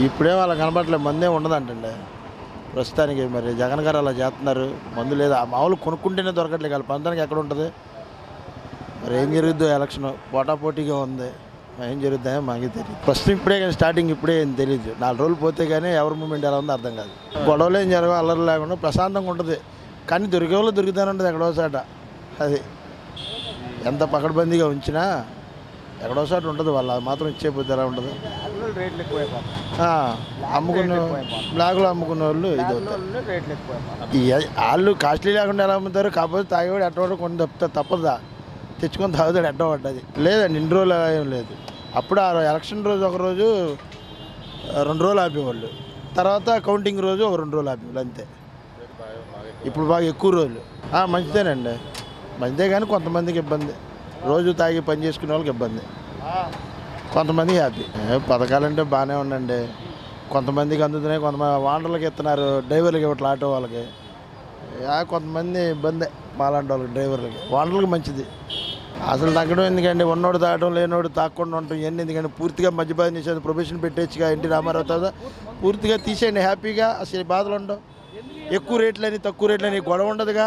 ఇప్పుడే వాళ్ళకి కనబడట్లేదు మందే ఉండదంటండి ప్రస్తుతానికి మరి జగన్ గారు అలా చేస్తున్నారు మందు లేదు ఆ మామూలు కొనుక్కుంటేనే దొరకట్లేదు వాళ్ళ పంతానికి ఎక్కడ ఉంటుంది మరి ఏం జరుగుద్దో ఎలక్షన్ పోటాపోటీగా ఉంది ఏం జరుగుతుందో మాకు తెలియదు ప్రస్తుతం ఇప్పుడే కానీ స్టార్టింగ్ ఇప్పుడే ఏం తెలియదు నాలుగు రోజులు పోతే కానీ ఎవరి మూమెంట్ ఎలా ఉందో అర్థం కాదు గొడవలు ఏం జరగవు అల్లరి లేకుండా ప్రశాంతంగా ఉంటుంది కానీ దొరికే వాళ్ళు దొరుకుతానే ఉంటుంది ఎక్కడో చాట అది ఎంత పకడ్బందీగా ఉంచినా ఎక్కడో చాట ఉంటుంది వాళ్ళు అది మాత్రం ఇచ్చేపోతే ఎలా ఉంటుంది రేట్లు ఎక్కువైపోతాయి ఆ, అమ్ముకున్న బ్లాక్లో అమ్ముకున్న వాళ్ళు ఇది అవుతారు రేట్లు ఎక్కువైపోతాయి ఈ- వాళ్ళు కాస్ట్లీ లేకుండా ఎలా అమ్ముతారు కాకపోతే తాగేవాడు ఎట్టవాడు కొన్ని తప్పుతా తప్పదా తెచ్చుకొని తాగుతాడు ఎట్టబడ్డది లేదండి ఇన్ని రోజులు అలా ఏం లేదు అప్పుడు ఆ ఎలక్షన్ రోజు ఒక రోజు ఆ, రెండు రోజులు ఆపేవాళ్ళు తర్వాత కౌంటింగ్ రోజు ఒక రెండు రోజులు ఆపేవాళ్ళు అంతే ఇప్పుడు బాగా ఎక్కువ రోజులు ఆ, మంచిదేనండి మంచిదే కానీ కొంతమందికి ఇబ్బంది రోజు తాగి పని చేసుకునే వాళ్ళకి ఇబ్బంది కొంతమంది హ్యాపీ ఏ, పథకాలంటే బాగానే ఉండండి కొంతమందికి అందుతున్నాయి కొంతమంది వాండర్లకి ఇస్తున్నారు డ్రైవర్లకి ఇవ్వట్లే ఆటో వాళ్ళకి యా, కొంతమంది ఇబ్బంది మాలాంటి వాళ్ళకి డ్రైవర్లకి వాండర్లకి మంచిది అసలు తగ్గడం ఎందుకండి ఉన్నోడు తాగడం లేనోడు తాగకుండా ఉండటం ఇవన్నీ ఎందుకంటే పూర్తిగా మద్యపాన నిషేధం ప్రొఫెషన్ పెట్టేచ్చుగా ఎన్టీ రామారావు తర్వాత పూర్తిగా తీసేయండి హ్యాపీగా అసలు ఈ బాధలు ఉండవు ఎక్కువ రేట్లని తక్కువ రేట్లని గొడవ ఉండదుగా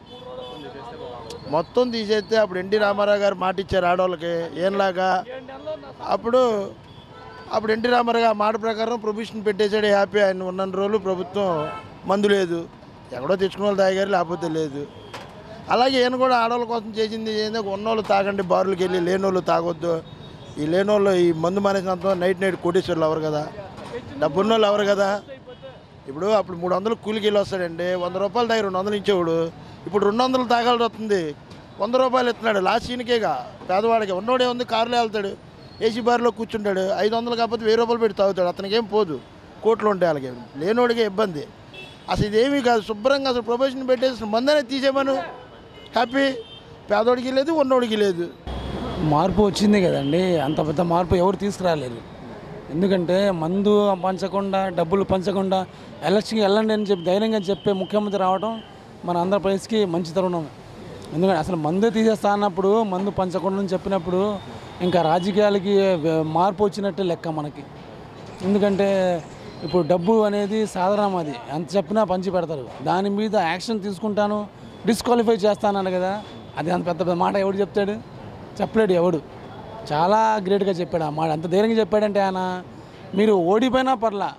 మొత్తం తీసేస్తే అప్పుడు ఎన్టీ రామారావు గారు మాట ఇచ్చారు ఆడవాళ్ళకి ఏంలాగా అప్పుడు అప్పుడు ఎన్టీ రామారావు గారు ఆ మాట ప్రకారం ప్రొబిషన్ పెట్టేశాడు హ్యాపీ ఆయన ఉన్న రోజులు ప్రభుత్వం మందు లేదు ఎక్కడో తెచ్చుకున్న వాళ్ళు తాగారు లేకపోతే లేదు అలాగే ఈయన కూడా ఆడవాళ్ళ కోసం చేసింది ఏందో ఉన్నోళ్ళు తాగండి బారులకు వెళ్ళి లేనోళ్ళు తాగొద్దు ఈ లేనోళ్ళు ఈ మందు మానేసినంత నైట్ నైట్ కోటేశ్వర్లు ఎవరు కదా డబ్బున్నోళ్ళు ఎవరు కదా ఇప్పుడు అప్పుడు మూడు వందలు కూలికి వెళ్ళి వస్తాడండి వంద రూపాయలు తాగి రెండు వందలు ఇచ్చేవాడు ఇప్పుడు రెండు వందలు తాగాల్సి వస్తుంది వంద రూపాయలు ఇస్తున్నాడు లాస్ట్ ఈయనకేగా పేదవాడికి ఉన్నోడే ఉంది కారులో వెళ్తాడు ఏసీ బార్లో కూర్చుంటాడు ఐదు వందలు కాకపోతే వెయ్యి రూపాయలు పెట్టి తాగుతాడు అతనికి ఏం పోదు కోట్లు ఉంటాయి వాళ్ళకి లేనోడికే ఇబ్బంది అసలు ఇదేమీ కాదు శుభ్రంగా అసలు ప్రొఫెషన్ పెట్టేసి మందనే తీసేమను హ్యాపీ పేదోడికి లేదు ఉన్నోడికి లేదు మార్పు వచ్చింది కదండి అంత పెద్ద మార్పు ఎవరు తీసుకురాలేరు ఎందుకంటే మందు పంచకుండా డబ్బులు పంచకుండా ఎలక్షన్కి వెళ్ళండి అని చెప్పి ధైర్యంగా చెప్పే ముఖ్యమంత్రి రావడం మన ఆంధ్రప్రదేశ్కి మంచి తరుణం ఎందుకంటే అసలు మందు తీసేస్తా అన్నప్పుడు మందు పంచకుండా అని చెప్పినప్పుడు ఇంకా రాజకీయాలకి వే- మార్పు వచ్చినట్టే లెక్క మనకి ఎందుకంటే ఇప్పుడు డబ్బు అనేది సాధారణం అది ఎంత చెప్పినా పంచి పెడతారు దాని మీద యాక్షన్ తీసుకుంటాను డిస్క్వాలిఫై చేస్తానన్నాడు కదా అది అంత పెద్ద పెద్ద మాట ఎవడు చెప్తాడు చెప్పలేడు ఎవడు చాలా గ్రేట్గా చెప్పాడు ఆ మాట అంత ధైర్యంగా చెప్పాడంటే ఆయన మీరు ఓడిపోయినా పర్లా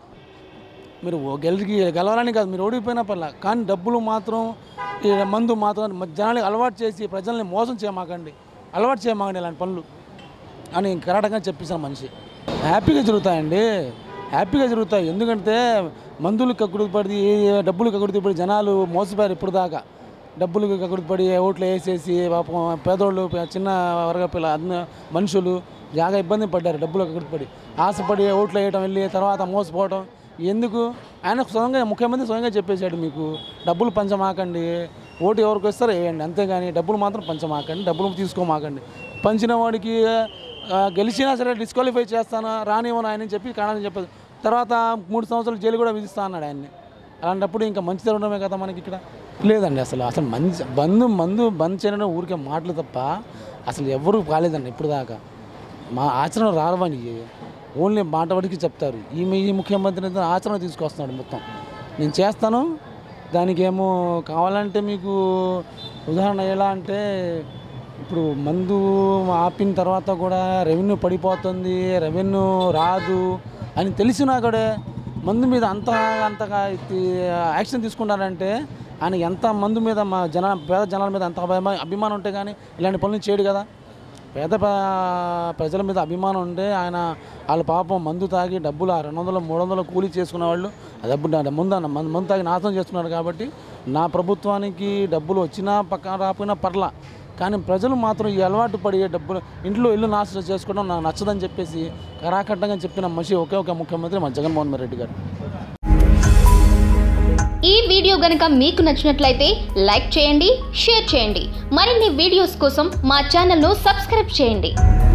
మీరు ఓ- గెలిచి గెలవాలని కాదు మీరు ఓడిపోయినా పర్లా కానీ డబ్బులు మాత్రం ఈ మందు మాత్రం మ- జనాలకి అలవాటు చేసి ప్రజల్ని మోసం చేయమాకండి అలవాటు చేయమాకండి ఇలాంటి పనులు అని కరాటంగా చెప్పేసిన మనిషి హ్యాపీగా జరుగుతాయండి హ్యాపీగా జరుగుతాయి ఎందుకంటే మందులు కక్కుడు పడి డబ్బులు కక్కుడు పడి జనాలు మోసపోయారు ఇప్పుడు దాకా డబ్బులు కక్కుడు పడి ఓట్లు వేసేసి పాపం పేదోళ్ళు పే- చిన్న వర్గ పిల్ల అన్న మనుషులు బాగా ఇబ్బంది పడ్డారు డబ్బులు కక్కుడు పడి ఆశపడి ఓట్లు వేయటం వెళ్ళి తర్వాత మోసపోవటం ఎందుకు ఆయన స్వయంగా ముఖ్యమంత్రి స్వయంగా చెప్పేశాడు మీకు డబ్బులు పంచమాకండి ఓటు ఎవరికి వస్తారో వేయండి అంతేగాని డబ్బులు మాత్రం పంచమాకండి డబ్బులు తీసుకోమాకండి పంచిన వాడికి ఆ, గెలిచినా సరే డిస్క్వాలిఫై చేస్తాను రానివ్వను ఆయన చెప్పి కానని చెప్పదు తర్వాత మూడు సంవత్సరాలు జైలు కూడా విధిస్తా అన్నాడు ఆయన్ని అలాంటప్పుడు ఇంకా మంచి జరగడమే కదా మనకి ఇక్కడ లేదండి అసలు అసలు మంచి బంధు మందు బంద్ చేయడం ఊరికే మాటలు తప్ప అసలు ఎవరు కాలేదండి ఇప్పుడు దాకా మా ఆచరణ రావని ఓన్లీ మాట వడికి చెప్తారు ఈమె ఈ ముఖ్యమంత్రి అయితే ఆచరణ తీసుకొస్తున్నాడు మొత్తం నేను చేస్తాను దానికి ఏమో కావాలంటే మీకు ఉదాహరణ ఎలా అంటే ఇప్పుడు మందు ఆపిన తర్వాత కూడా రెవెన్యూ పడిపోతుంది రెవెన్యూ రాదు అని తెలిసినా కూడా మందు మీద అంత అంతగా ఇది యాక్షన్ తీసుకున్నారంటే ఆయన ఎంత మందు మీద మా జన పేద జనాల మీద అంత అభిమా- అభిమానం ఉంటే కానీ ఇలాంటి పనులు చేయడు కదా పేద ప్ర- ప్రజల మీద అభిమానం ఉంటే ఆయన వాళ్ళ పాపం మందు తాగి డబ్బులు ఆ రెండు వందలు మూడు వందలు కూలీ చేసుకునే వాళ్ళు ఆ డబ్బు డా- ముందు అన్న- మందు మందు తాగి నాశనం చేస్తున్నారు కాబట్టి నా ప్రభుత్వానికి డబ్బులు వచ్చినా పక్కన రాకపోయినా పర్లా కానీ ప్రజలు మాత్రం ఈ అలవాటు పడి డబ్బులు ఇంట్లో ఇల్లు నాశనం చేసుకోవడం నాకు నచ్చదని చెప్పేసి కరాఖండంగా చెప్పిన మనిషి ఒకే ఒక ముఖ్యమంత్రి మన జగన్మోహన్ రెడ్డి గారు ఈ వీడియో గనుక మీకు నచ్చినట్లయితే లైక్ చేయండి షేర్ చేయండి మరిన్ని వీడియోస్ కోసం మా ఛానల్ను సబ్స్క్రైబ్ చేయండి